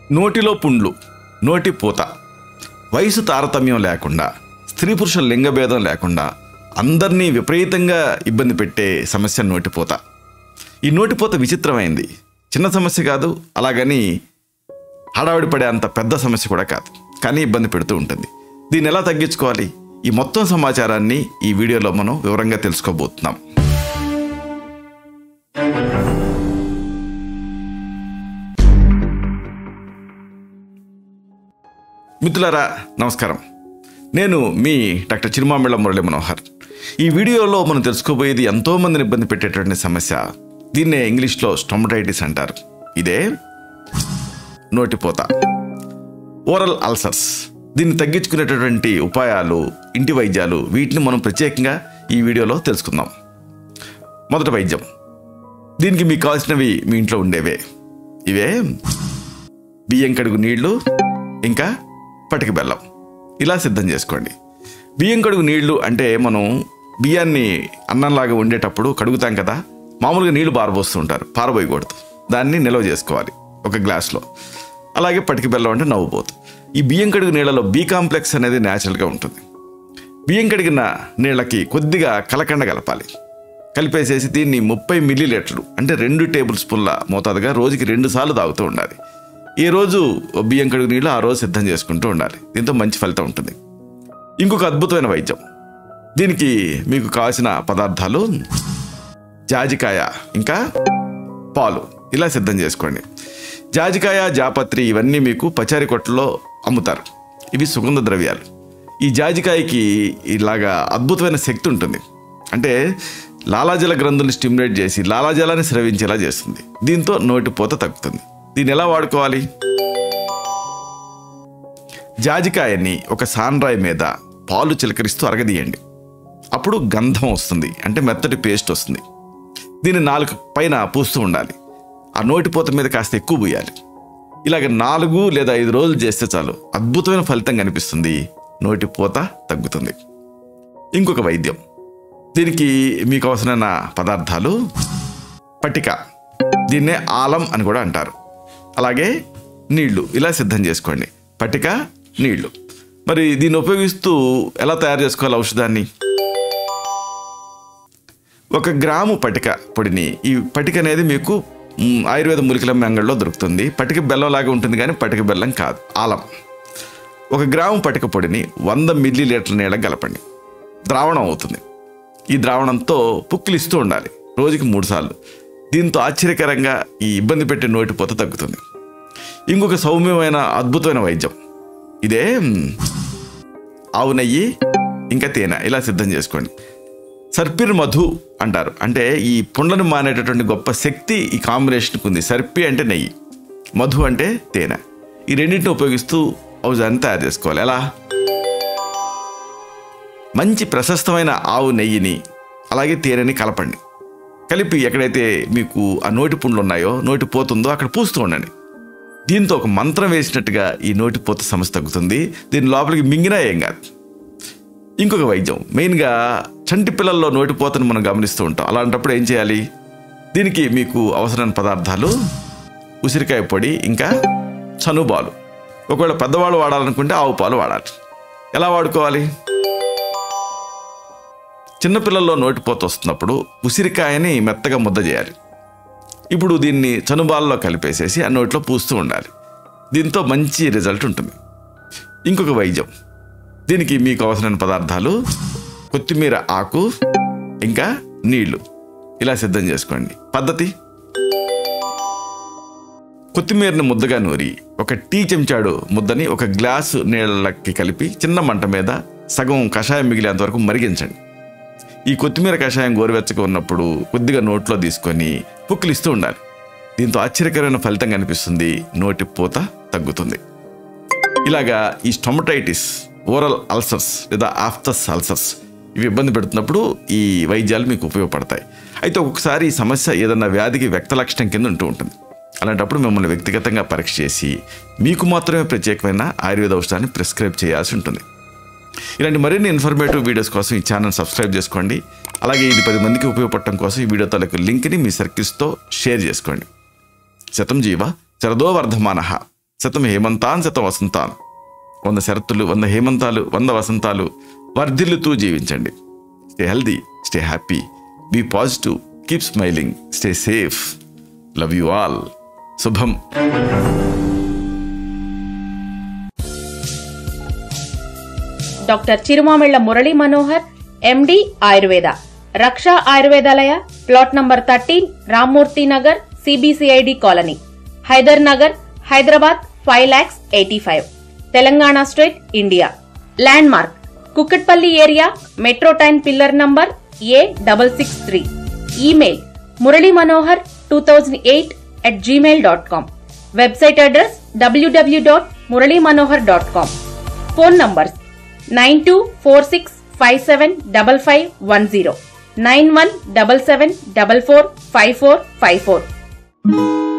నోటిలో పుండ్లు నోటి పూత వయసు తారతమ్యం లేకుండా స్త్రీ పురుష లింగభేదం లేకుండా అందరినీ విపరీతంగా ఇబ్బంది పెట్టే సమస్య నోటిపూత ఈ నోటిపూత విచిత్రమైంది చిన్న సమస్య కాదు అలాగని హడావిడి పడే అంత పెద్ద సమస్య కూడా కాదు కానీ ఇబ్బంది పెడుతూ ఉంటుంది దీన్ని ఎలా తగ్గించుకోవాలి ఈ మొత్తం సమాచారాన్ని ఈ వీడియోలో మనం వివరంగా తెలుసుకోబోతున్నాం మిత్రులారా నమస్కారం నేను మీ డాక్టర్ చిరుమామిళ్ళ మురళి మనోహర్ ఈ వీడియోలో మనం తెలుసుకోబోయేది ఎంతోమందిని ఇబ్బంది పెట్టేటువంటి సమస్య దీన్నే ఇంగ్లీష్లో స్టొమటైటిస్ అంటారు ఇదే నోటిపోత ఓరల్ అల్సర్స్ దీన్ని తగ్గించుకునేటటువంటి ఉపాయాలు ఇంటి వైద్యాలు వీటిని మనం ప్రత్యేకంగా ఈ వీడియోలో తెలుసుకుందాం మొదటి వైద్యం దీనికి మీకు కావాల్సినవి మీ ఇంట్లో ఉండేవే ఇవే బియ్యం కడుగు నీళ్లు ఇంకా పటిక బెల్లం ఇలా సిద్ధం చేసుకోండి బియ్యం కడుగు నీళ్లు అంటే మనం బియ్యాన్ని అన్నంలాగా వండేటప్పుడు కడుగుతాం కదా మామూలుగా నీళ్లు పారబోస్తూ ఉంటారు పారబోయకూడదు దాన్ని నిల్వ చేసుకోవాలి ఒక గ్లాస్లో అలాగే పటిక బెల్లం అంటే నవ్వుపోతు ఈ బియ్యం కడుగు నీళ్ళలో బీ కాంప్లెక్స్ అనేది న్యాచురల్గా ఉంటుంది బియ్యం కడిగిన నీళ్ళకి కొద్దిగా కలకండ కలపాలి కలిపేసేసి దీన్ని ముప్పై మిల్లీ లీటర్లు అంటే రెండు టేబుల్ స్పూన్ల మోతాదుగా రోజుకి రెండు సార్లు తాగుతూ ఉండాలి ఏ రోజు బియ్యం కడుగు నీళ్ళు ఆ రోజు సిద్ధం చేసుకుంటూ ఉండాలి దీంతో మంచి ఫలితం ఉంటుంది ఇంకొక అద్భుతమైన వైద్యం దీనికి మీకు కావాల్సిన పదార్థాలు జాజికాయ ఇంకా పాలు ఇలా సిద్ధం చేసుకోండి జాజికాయ జాపత్రి ఇవన్నీ మీకు పచారి కొట్టలో అమ్ముతారు ఇవి సుగంధ ద్రవ్యాలు ఈ జాజికాయకి ఇలాగా అద్భుతమైన శక్తి ఉంటుంది అంటే లాలాజల గ్రంథుల్ని స్టిమ్యులేట్ చేసి లాలాజలాన్ని స్రవించేలా చేస్తుంది దీంతో నోటిపోత తగ్గుతుంది దీన్ని ఎలా వాడుకోవాలి జాజికాయని ఒక సాన్రాయి మీద పాలు చిలకరిస్తూ అరగదీయండి అప్పుడు గంధం వస్తుంది అంటే మెత్తటి పేస్ట్ వస్తుంది దీన్ని నాలుగు పైన పూస్తూ ఉండాలి ఆ నోటిపోత మీద కాస్త ఎక్కువ పూయాలి ఇలాగ నాలుగు లేదా ఐదు రోజులు చేస్తే చాలు అద్భుతమైన ఫలితం కనిపిస్తుంది నోటిపోత తగ్గుతుంది ఇంకొక వైద్యం దీనికి మీకు అవసరమైన పదార్థాలు పట్టిక దీన్నే ఆలం అని కూడా అంటారు అలాగే నీళ్లు ఇలా సిద్ధం చేసుకోండి పట్టిక నీళ్లు మరి దీన్ని ఉపయోగిస్తూ ఎలా తయారు చేసుకోవాలి ఔషధాన్ని ఒక గ్రాము పటిక పొడిని ఈ పటిక అనేది మీకు మ్, ఆయుర్వేద మూలికల మెంగళ్ళలో దొరుకుతుంది పటిక బెల్లం లాగా ఉంటుంది కానీ పటిక బెల్లం కాదు ఆలం ఒక గ్రాము పటిక పొడిని వంద మిల్లీ లీటర్ల నీళ్ళకి కలపండి ద్రావణం అవుతుంది ఈ ద్రావణంతో పుక్కిలిస్తూ ఉండాలి రోజుకి మూడు సార్లు దీంతో ఆశ్చర్యకరంగా ఈ ఇబ్బంది పెట్టే నోటిపోత తగ్గుతుంది ఇంకొక సౌమ్యమైన అద్భుతమైన వైద్యం ఇదే మ్, ఆవు నెయ్యి ఇంకా తేనె ఇలా సిద్ధం చేసుకోండి సర్పిర్ మధు అంటారు అంటే ఈ పుండ్లను మానేటటువంటి గొప్ప శక్తి ఈ కాంబినేషన్కి ఉంది సర్పి అంటే నెయ్యి మధు అంటే తేనె ఈ రెండింటిని ఉపయోగిస్తూ ఔషధాన్ని తయారు చేసుకోవాలి ఎలా మంచి ప్రశస్తమైన ఆవు నెయ్యిని అలాగే తేనెని కలపండి కలిపి ఎక్కడైతే మీకు ఆ నోటి పుండ్లు ఉన్నాయో నోటి పోతుందో అక్కడ పూస్తూ ఉండండి దీంతో ఒక మంత్రం వేసినట్టుగా ఈ నోటి పోత సమస్య తగ్గుతుంది దీని లోపలికి మింగినా ఏం కాదు ఇంకొక వైద్యం మెయిన్గా చంటి పిల్లల్లో నోటిపోతను మనం గమనిస్తూ ఉంటాం అలాంటప్పుడు ఏం చేయాలి దీనికి మీకు అవసరమైన పదార్థాలు ఉసిరికాయ పొడి ఇంకా చనుబాలు ఒకవేళ పెద్దవాళ్ళు వాడాలనుకుంటే ఆవు పాలు వాడాలి ఎలా వాడుకోవాలి చిన్నపిల్లల్లో నోటిపోత వస్తున్నప్పుడు ఉసిరికాయని మెత్తగా ముద్ద చేయాలి ఇప్పుడు దీన్ని చనుబాలలో కలిపేసేసి ఆ నోట్లో పూస్తూ ఉండాలి దీంతో మంచి రిజల్ట్ ఉంటుంది ఇంకొక వైద్యం దీనికి మీకు అవసరమైన పదార్థాలు కొత్తిమీర ఆకు ఇంకా నీళ్లు ఇలా సిద్ధం చేసుకోండి పద్ధతి కొత్తిమీరని ముద్దగా నూరి ఒక టీ చెంచాడు ముద్దని ఒక గ్లాసు నీళ్ళకి కలిపి చిన్న మంట మీద సగం కషాయం మిగిలేంత వరకు మరిగించండి ఈ కొత్తిమీర కషాయం గోరువెచ్చగా ఉన్నప్పుడు కొద్దిగా నోట్లో తీసుకొని పుక్కిలిస్తూ ఉండాలి దీంతో ఆశ్చర్యకరమైన ఫలితం కనిపిస్తుంది నోటి పూత తగ్గుతుంది ఇలాగా ఈ స్టొమటైటిస్ ఓరల్ అల్సర్స్ లేదా ఆఫ్తస్ అల్సర్స్ ఇవి ఇబ్బంది పెడుతున్నప్పుడు ఈ వైద్యాలు మీకు ఉపయోగపడతాయి అయితే ఒక్కొక్కసారి ఈ సమస్య ఏదన్నా వ్యాధికి వ్యక్త లక్షణం కింద ఉంటూ ఉంటుంది అలాంటప్పుడు మిమ్మల్ని వ్యక్తిగతంగా పరీక్ష చేసి మీకు మాత్రమే ప్రత్యేకమైన ఆయుర్వేద ఔషధాన్ని ప్రిస్క్రైబ్ చేయాల్సి ఉంటుంది ఇలాంటి మరిన్ని ఇన్ఫర్మేటివ్ వీడియోస్ కోసం ఈ ఛానల్ సబ్స్క్రైబ్ చేసుకోండి అలాగే ఇది పది మందికి ఉపయోగపడటం కోసం ఈ వీడియో తాలూకు లింక్ని మీ సర్కిల్స్తో షేర్ చేసుకోండి శతం జీవ శరదో వర్ధమాన శతం హేమంతాన్ శతం వసంతాన్ వంద శరత్తులు వంద హేమంతాలు వంద వసంతాలు వర్ధిల్లుతూ జీవించండి stay healthy stay happy be positive keep smiling stay safe love you all శుభం doctor Chirumamilla Murali Manohar MD Ayurveda Raksha Ayurvedalaya plot number thirteen Rammurthy Nagar CBCID colony Hyder Nagar Hyderabad five lakhs eighty five Telangana state India landmark Kukatpally area metro train pillar number A double six three email Murali Manohar two thousand eight at Gmail dot com website address డబ్ల్యూడబ్ల్యూ dot Murali Manohar dot com phone numbers nine two four six five seven double five one zero nine one double seven double four five four five four